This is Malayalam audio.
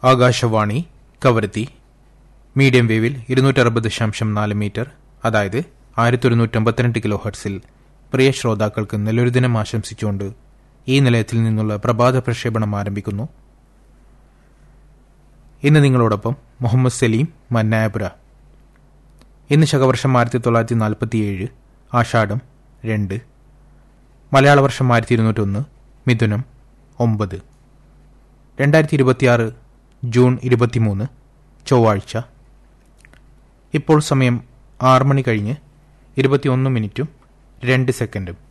ആകാശവാണി കവരത്തി മീഡിയം വേവിൽ ഇരുന്നൂറ്ററുപത് ദശാംശം നാല് മീറ്റർ അതായത് ആയിരത്തി ഒരുന്നൂറ്റമ്പത്തിരണ്ട് കിലോ ഹെർട്സിൽ പ്രിയ ശ്രോതാക്കൾക്ക് നല്ലൊരു ദിനം ആശംസിച്ചുകൊണ്ട് ഈ നിലയത്തിൽ നിന്നുള്ള പ്രഭാത പ്രക്ഷേപണം ആരംഭിക്കുന്നു ഇന്ന് നിങ്ങളോടൊപ്പം മുഹമ്മദ് സലീം മന്നായപുര ഇന്ന് ശകവർഷം ആയിരത്തി തൊള്ളായിരത്തി നാൽപ്പത്തിയേഴ് ആഷാഢം രണ്ട് മലയാള വർഷം ആയിരത്തി ഇരുന്നൂറ്റൊന്ന് മിഥുനം ഒമ്പത് രണ്ടായിരത്തി ഇരുപത്തിയാറ് ജൂൺ ഇരുപത്തിമൂന്ന് ചൊവ്വാഴ്ച ഇപ്പോൾ സമയം ആറ് മണി കഴിഞ്ഞ് ഇരുപത്തിയൊന്ന് മിനിറ്റും രണ്ട് സെക്കൻഡും